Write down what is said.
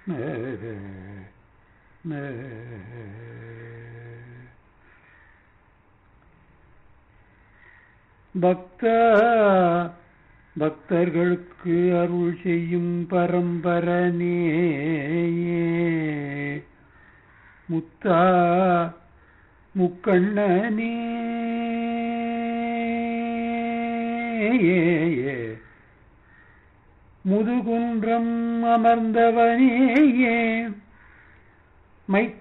பக்தா பக்தர்களுக்கு அருள் செய்யும் பரம்பரனே முத்தா முக்கண்ணனே முதுகுன்றம் அமர்ந்தவனே மைத்த